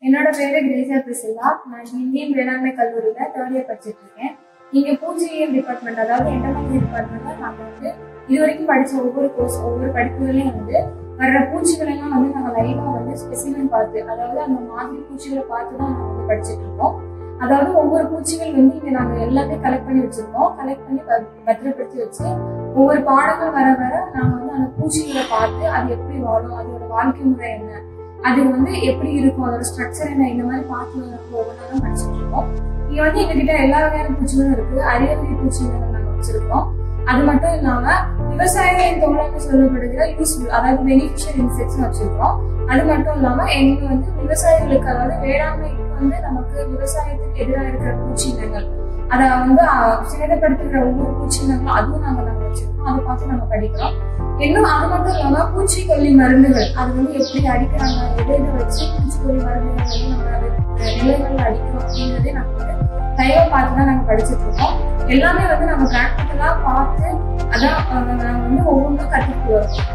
என்னோட பேரு கிரேசியா பிரிசில்லா நான் இந்தியன் வேளாண்மை கல்லூரியில தேர்ட் இயர் படிச்சுட்டு இருக்கேன் இங்க பூச்சியியல் டிபார்ட்மெண்ட் அதாவது என்டர்பிரைஸ் டிபார்ட்மெண்ட்ல நாங்க வந்து இது வரைக்கும் படிச்ச ஒவ்வொரு கோர்ஸ் ஒவ்வொரு படிப்புகளையும் வந்து வர்ற பூச்சிகள் எல்லாம் வந்து நாங்க லைவா வந்து ஸ்பெசிமென் பார்த்து அதாவது அந்த மாதிரி பூச்சிகளை பார்த்து தான் நாங்க வந்து படிச்சுட்டு இருக்கோம் அதாவது ஒவ்வொரு பூச்சிகள் வந்து இங்க நாங்க எல்லாத்தையும் கலெக்ட் பண்ணி வச்சிருக்கோம் கலெக்ட் பண்ணி ப- பத்திரப்படுத்தி வச்சு ஒவ்வொரு பாடங்கள் வர வர நாங்க வந்து அந்த பூச்சிகளை பார்த்து அது எப்படி வாழும் அதோட வாழ்க்கை முறை என்ன அது வந்து எப்படி இருக்கும் அதோட ஸ்ட்ரக்சர் என்ன இந்த மாதிரி பார்த்து ஒவ்வொன்றா தான் படிச்சுட்டு இருக்கோம் இங்க வந்து எங்ககிட்ட எல்லா வகையான பூச்சிகளும் இருக்கு அரிய வகை பூச்சிகள் நாங்க வச்சிருக்கோம் அது மட்டும் இல்லாம விவசாயிகளின் தோழன்னு சொல்லப்படுகிற யூஸ்ஃபுல் அதாவது பெனிஃபிஷியல் இன்செக்ட்ஸ் வச்சிருக்கோம் அது மட்டும் இல்லாம எங்க வந்து விவசாயிகளுக்கு அதாவது வேளாண்மைக்கு வந்து நமக்கு விவசாயத்துக்கு எதிராக இருக்கிற பூச்சி இனங்கள் அதை வந்து அஹ், சேதப்படுத்துகிற ஒவ்வொரு பூச்சி இனங்களும் அதுவும் நாங்க நாங்க வச்சிருக்கோம் அதை பார்த்து நம்ம படிக்கிறோம் இன்னும் அது மட்டும் இல்லாம பூச்சிக்கொல்லி மருந்துகள் அது வந்து எப்படி அடிக்கிறாங்க எதை எதை வச்சு பூச்சிக்கொல்லி மருந்துகள் வந்து நம்ம அது நிலைகள்ல அடிக்கிறோம் அப்படின்றதே நாங்க வந்து லைவா பார்த்து தான் நாங்க படிச்சுட்டு இருக்கோம் எல்லாமே வந்து நம்ம பிராக்டிக்கலா பார்த்து அதான் அஹ், நாங்க வந்து ஒவ்வொன்றும் கத்துக்கிட்டு வரோம்